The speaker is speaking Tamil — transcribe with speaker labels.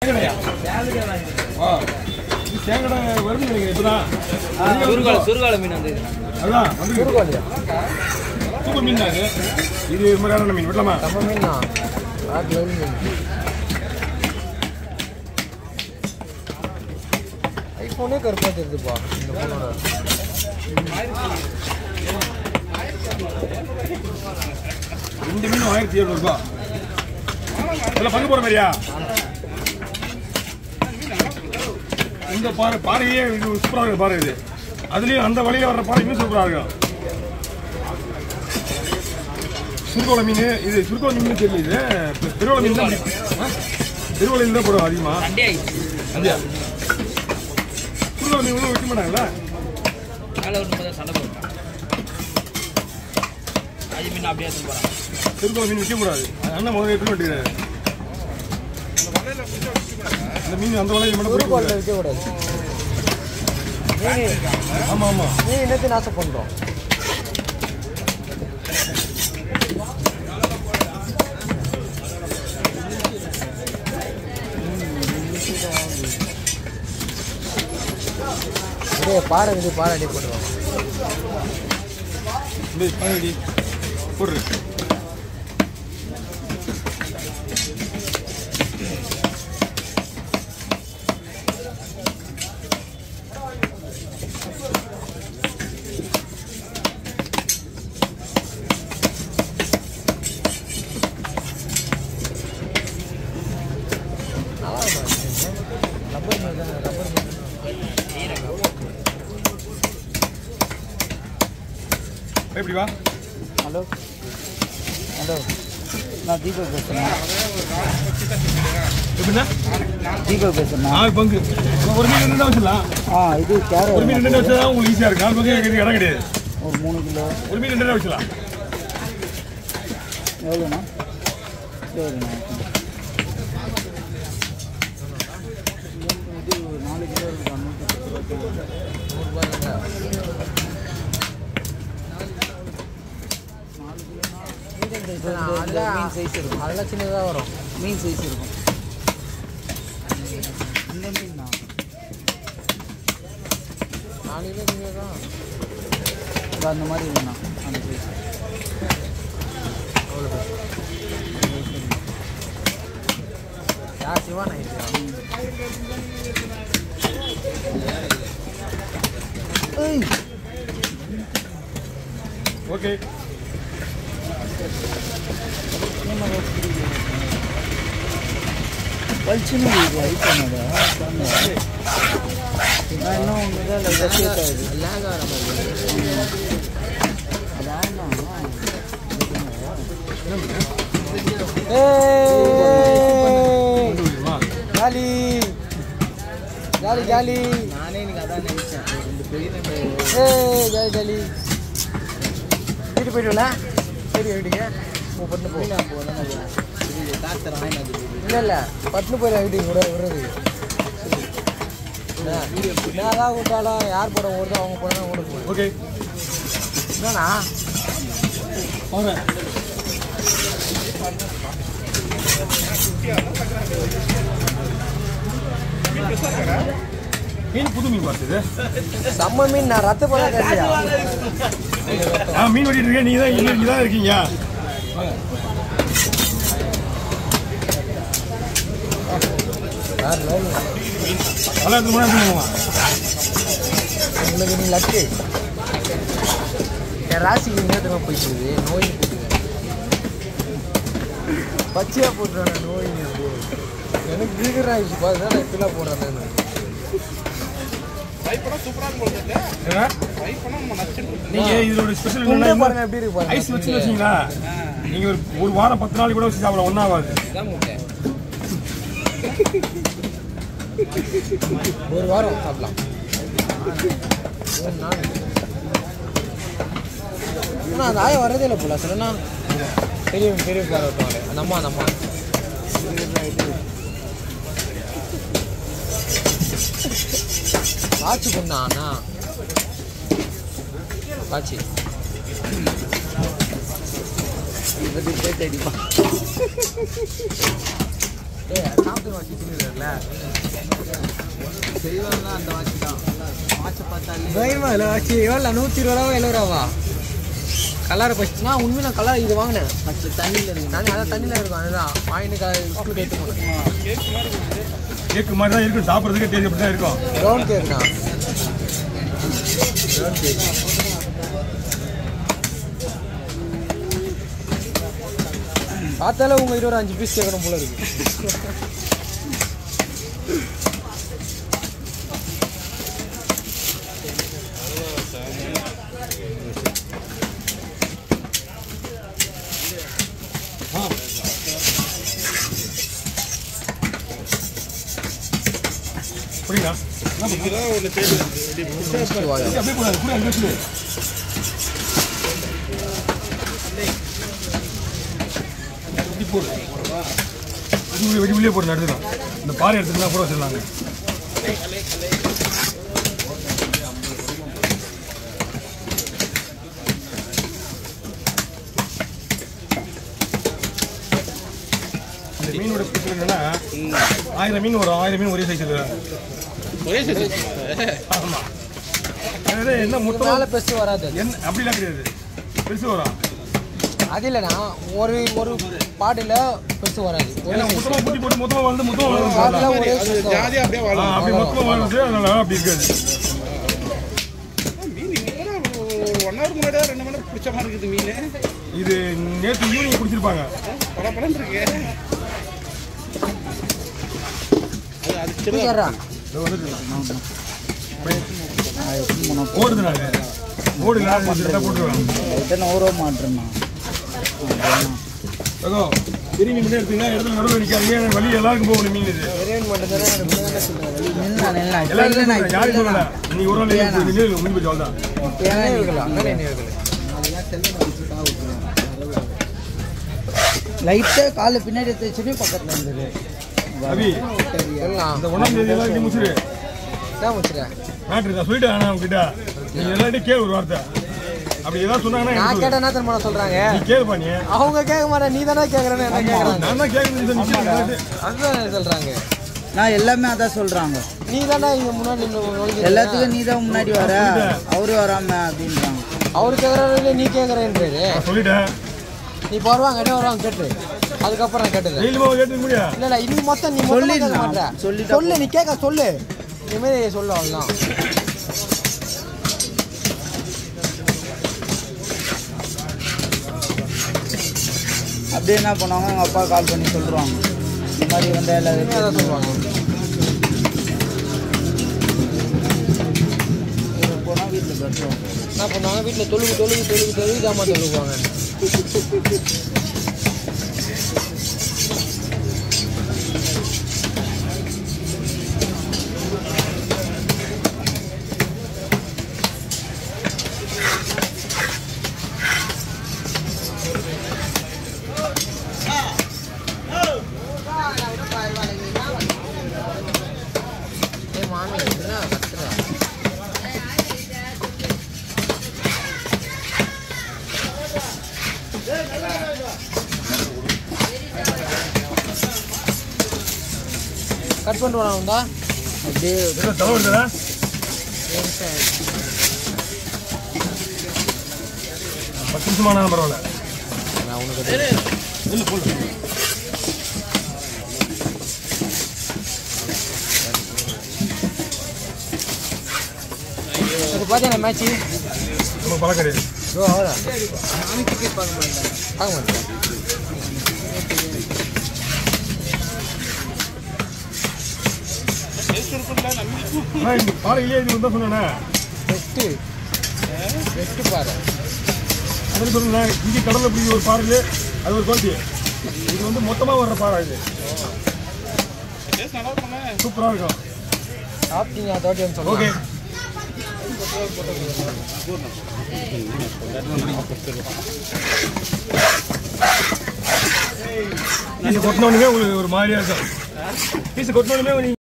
Speaker 1: தேங்கடையா ஆ இது தேங்கடை வருது நினைக்கிறேன் இப்பதான்
Speaker 2: சுருகால சுருகால மீன் வந்து
Speaker 1: அதான் வந்து
Speaker 3: குறுக்கோலியா
Speaker 1: சூப்பர் மீன் தான் இது இது இது மாதிரியான மீன் விடலாமா
Speaker 3: நம்ம மீன் தான் ஆட்டு மீன் ஐஃபோனே கருப்பாக தெரியுதுப்பா இந்த ஃபோனோட
Speaker 1: ரெண்டு மீன் ஆயிரத்தி எழுநூறுபா இதில் பங்கு போகிற மாதிரியா இந்த பாறை பாறையே இது சூப்பராக இருக்கு பாறை இது அதுலேயும் அந்த வழியில் வர்ற பாறை இன்னும் சூப்பராக இருக்கும் சுருக்கோள மீன் இது சுருக்கோள மீன் தெரியல இது பெ- பெருவள மீன் தான் ஆ? பெருவள மீன் தான் போடும் அதிகமாக
Speaker 2: சண்டே ஆயிடுச்சு
Speaker 1: அப்படியா சுருக்கோள மீன் ஒன்றும் வைக்க மாட்டாங்கல்ல
Speaker 2: மேலே ஒரு தான் சண்டை போட்டான் அது மீன் அப்படியே எடுத்து போகிறான்
Speaker 1: சுருக்கோள மீன் விற்கக்கூடாது அது அண்ணன் முதல்ல எப்படி வெட்டுகிறாரு இந்த மீன் அந்த வலையில் மட்டும் பிடிக்க
Speaker 3: குறுக்கோலில் விற்கக்கூடாது மீன்
Speaker 1: ஆமாம் ஆமாம்
Speaker 3: மீன் என்னத்தை நாசம் பண்ணுறோம் அப்படியே பாறை இது பாறை அடி போட்டுருவோம்
Speaker 1: இந்த பாருடி போடுறு
Speaker 3: நல்லா இருக்கும் ரப்பர் மீன் தானே ரப்பர் மீன்
Speaker 1: எப்படி வா
Speaker 3: ஹலோ ஹலோ நான் தீபக் பேசுகிறேன்
Speaker 1: எப்படின்னா
Speaker 3: தீபக் பேசுகிறேன்
Speaker 1: நாலு பங்கு ஒரு மீன் ரெண்டு வச்சிடலாம்
Speaker 3: ஆ இது கேரட்
Speaker 1: ஒரு மீன் ரெண்டு வச்சா தான் உங்களுக்கு ஈஸியாக இருக்கும் நாலு பங்கு எனக்கு இடம் கிடையாது
Speaker 3: ஒரு மூணு கிலோ
Speaker 1: ஒரு மீன் ரெண்டு வச்சிடலாம்
Speaker 3: எவ்வளோண்ணா சரிண்ணா இது நாலு கிலோ இருக்கு நூற்றி மீன் சைஸ் இருக்கும் அதெல்லாம் சின்னதாக வரும் மீன் சைஸ் இருக்கும் இந்த மீன் தான் நாலு கிலோ சின்னதாக தான் அந்த மாதிரி இல்லைண்ணா அந்த சைஸ் யார் சிவா
Speaker 1: ஓகே
Speaker 3: பளிச்சுன்னு இது ஐட்டனோட நான் இன்னும் ஒன்று தான் லைட்டாக லேக் ஆகிற மாதிரி
Speaker 1: வா
Speaker 3: ஜாலி ஜாலி ஜாலி நானே எனக்கு அதான் நினைச்சேன் ஏ ஜாலி ஜாலி வீட்டு போயிடுவில சரி வீட்டுக்கு உங்கள் பட்டு போ இல்லை இல்லை பட்டு போயிடலாம் வீட்டுக்கு விட விடுறது நான் தான் விட்டாலும் யார் போட ஓடுதோ அவங்க போட தான் ஓட போகுது
Speaker 1: ஓகே
Speaker 3: என்னண்ணா
Speaker 1: வாங்க மீன் புது மீன் பார்த்தது
Speaker 3: செம்ம மீன் நான் ரத்த பண்ண கட்டியா
Speaker 1: ஆ மீன் வெட்டிட்டு இருக்கேன் நீங்க தான் இங்க இங்க தான் இருக்கீங்க
Speaker 3: யார் லோன்
Speaker 1: நல்லா இருக்கு முன்னாடி போங்க
Speaker 3: உங்களுக்கு நீ லக்கு என் ராசிக்கு நேரத்துக்கு போயிட்டு இருக்குது நோய் பச்சையாக போட்டுறான நோய் அது எனக்கு வீகர் ஆயிடுச்சு பாரு நான் இப்பெல்லாம் போடுறேன் நான்
Speaker 1: ஏங்க? நீங்க இதோட ஸ்பெஷல்
Speaker 3: உண்டே
Speaker 1: என்னன்னா
Speaker 3: பாருங்க எப்படி இருக்கு
Speaker 1: ஐஸ்
Speaker 3: பாருங்க
Speaker 1: வச்சு வச்சீங்களா நீங்க ஒரு ஒரு வாரம் பத்து நாள் கூட வச்சு சாப்பிடலாம் ஒன்றும் ஆகாது
Speaker 2: இதான் முட்டை
Speaker 3: ஒரு வாரம் சாப்பிடலாம் மூணு நாள் ஆனால் அந்த ஆயம் வரதே இல்லை போல சொல்லனா பெரிய பெரிய பேர் ஒருத்தவங்க அந்த அம்மா அந்த அம்மா காய்ச்சி கொண்டா அண்ணா காய்ச்சி பற்றி பேச்சு அடிப்பா ஏய் சாப்பிட்டு வாட்சி தின்னுல
Speaker 4: செய்வாங்க அந்த வாட்ச் தான் வாட்சை பார்த்தாலே
Speaker 3: பயமா இல்லை வாட்சி எவ்வளோ நூற்றி இருபது ரூபா எழுபது ரூபாவா கலரை ஃபஸ்ட் நான் உண்மையில கலர் இது வாங்கினேன்
Speaker 4: மற்ற தண்ணியில் இருக்கு
Speaker 3: நான் அதான் தண்ணியில் இருக்கும் அதுதான் வாங்கிட்டு க ஸ்கூலுக்கு எடுத்து போனேன்
Speaker 1: கேக்கு மாதிரி தான் இருக்கும் சாப்பிட்றதுக்கே தெரியும் அப்படி தான் இருக்கும்
Speaker 3: ரவுண்ட் கேக் தான் பார்த்தாலே உங்க இருபது அஞ்சு பீஸ் கேட்கணும் போல இருக்கு
Speaker 1: புரியுதா அப்படியே போடாது கூட அங்கே வச்சுடு இப்படி போடு இது வெடி உள்ளே போடு நடுதான் இந்த பாறை எடுத்துக்கலாம் கூட வச்சிடலாங்க இந்த மீனோட பிரச்சனை என்னன்னா ஆயிரம் மீன் வரும் ஆயிரம் மீன் ஒரே சைஸ்
Speaker 5: ஒரே சைஸ்
Speaker 1: ஆமா அதாவது என்ன மொத்தமாக
Speaker 3: மேலே பெருசு வராது அது.
Speaker 1: என்ன அப்படிலாம் கிடையாது பெருசு வரும்
Speaker 3: அது இல்லைண்ணா ஒரு ஒரு பாடியில் பெருசு வராது ஒரு
Speaker 1: ஏன்னா மொத்தமாக குட்டி போட்டு மொத்தமாக வந்து மொத்தமாக
Speaker 3: பாடியில்
Speaker 1: வளரும்
Speaker 3: ஒரே
Speaker 5: அது
Speaker 3: size தான்.
Speaker 5: ஜாதியா அப்படியே
Speaker 1: ஆ,
Speaker 5: வளரும்
Speaker 1: அப்படி மொத்தமாக வளருது அதனால அப்படி இருக்காது
Speaker 5: மீன் இப்பதான் ஒரு ஒன் ஹவர் முன்னாடி ரெண்டு மணி நேரம் பிடிச்ச மாதிரி இருக்குது மீன்
Speaker 1: இது நேற்று ஈவினிங் பிடிச்சிருப்பாங்க
Speaker 5: பல படம் இருக்கு அது அது சின்ன
Speaker 3: தூக்கிடுறா.
Speaker 1: இதோ வந்துட்டு ஓடுது நாங்கள் ஓடு இல்லாத போட்டுருவேன்
Speaker 4: ஊற மாட்டேன்னா
Speaker 1: அதோ பெரிய மீன் மட்டும் எடுத்தீங்கன்னா இடத்துல நடுவில் நிற்காதீங்க வழி எல்லாருக்கும் போகணும் மீன் இது
Speaker 3: இறைவன் மட்டும்தானே எனக்கு முன்னாடி சொல்றாரு.
Speaker 4: நில்லா நில்லா
Speaker 1: எல்லாருக்கும் சொல்றேன். யாரும் சொல்லல நீ ஒரு நாள் நீ நில்லு, முடிஞ்சு போச்சு அவ்வளோதான்
Speaker 3: நினைவுகளா? அதான் நினைவுகள்.
Speaker 4: லைட்டாக காலை பின்னாடி எடுத்து வச்சுட்டு பக்கத்தில் இருந்தது
Speaker 1: அபி
Speaker 3: சொல்லலாம்.
Speaker 1: இந்த ஒன்றாம் தேதி எல்லாம் நீ முடிச்சிரு
Speaker 3: இதான் முடிச்சிடுறேன்.
Speaker 1: மேட்ரு நான் சொல்லிட்டேன் ஆனால் உங்ககிட்ட நீ எல்லாத்தையும் கேளு ஒரு வார்த்தை அப்படி ஏதாவது சொன்னாங்கன்னா
Speaker 3: நான்
Speaker 1: எனக்கு சொல்லு.
Speaker 3: கேட்டேன்னா தெரியுமா சொல்றாங்க
Speaker 1: நீ கேளுப்பா நீ
Speaker 3: அவங்க கேட்க மாட்டேன் நீ தானே கேட்கறேன்னு என்ன கேட்கறாங்க
Speaker 1: நான் தான் கேட்கணும் நிற்கிறேன்
Speaker 3: அதுதான் சொல்றாங்க
Speaker 4: நான் எல்லாமே அதான் சொல்கிறாங்க
Speaker 3: நீ தானே இங்க முன்னாடி நின்னு நுழைஞ்சிருக்க.
Speaker 4: எல்லாத்துக்கும் நீ தான் முன்னாடி வர அவரு வராம அப்படின்றாங்க
Speaker 3: அவரு கேட்கறாரு நீ கேட்கறேன்றாரு
Speaker 1: நான் சொல்லிட்டேன்
Speaker 3: நீ இப்போ வருவாங்க என்ன வருவாங்க கேட்டு அதுக்கப்புறம் நான் கேட்டது
Speaker 1: டெய்லியுமா கேட்டு முடியா
Speaker 3: இல்ல இல்ல இன்னைக்கு மொத்தம் நீ மொத்தமா கேட்க
Speaker 4: சொல்லிடலாம்.
Speaker 3: மாட்ட
Speaker 4: சொல்லிட்டா
Speaker 3: சொல்லு நீ கேட்க சொல்லு இந்த மாதிரி சொல்லு அவ்வளவுதான்
Speaker 4: அப்படியே என்ன பண்ணுவாங்க எங்கள் அப்பா கால் பண்ணி சொல்லுவாங்க இந்த மாதிரி வந்து
Speaker 3: அதான்
Speaker 4: எல்லாரும்
Speaker 3: சொல்லுவாங்க
Speaker 4: போனால் வீட்டில் கட்டுவோம்
Speaker 3: என்ன பண்ணுவாங்க வீட்டில் தொழுகு தொழுகு தொழுகு தொழுகு ஜாமான் தொழுகுவாங்க ஏய் மாமி என்ன கத்துற கட் பண்ணிட்டு வரா
Speaker 4: அப்படியே
Speaker 1: என்ன தலை வருதுடா பத்து நிமிஷமான பரவாயில்ல
Speaker 3: நான் உனக்கு
Speaker 1: இல்லை போடு
Speaker 3: இது பார்த்தீங்கன்னா மேட்ச்சு
Speaker 1: நம்ம பழக்கறி
Speaker 3: ஓ அவ்வளோ பார்க்க மாட்டேன்
Speaker 1: ஆனால் இந்த பாறையிலே இது தான் சொன்னேனே
Speaker 3: பெஸ்ட்டு பெஸ்ட்டு பாரு
Speaker 1: அதில் சொன்னேன் இங்கே கடலில் பிடிக்கிற ஒரு பாறையில் அது ஒரு குவாலிட்டி இது வந்து மொத்தமாக வர்ற பாறை இது சூப்பராக இருக்கும்
Speaker 3: சாப்பிட்டீங்க அதோட வந்து
Speaker 1: ஓகே பீஸ் கொட்டினோடனே உங்களுக்கு ஒரு மாதிரியா இருக்கும் பீஸ் கொட்டினோடனே நீ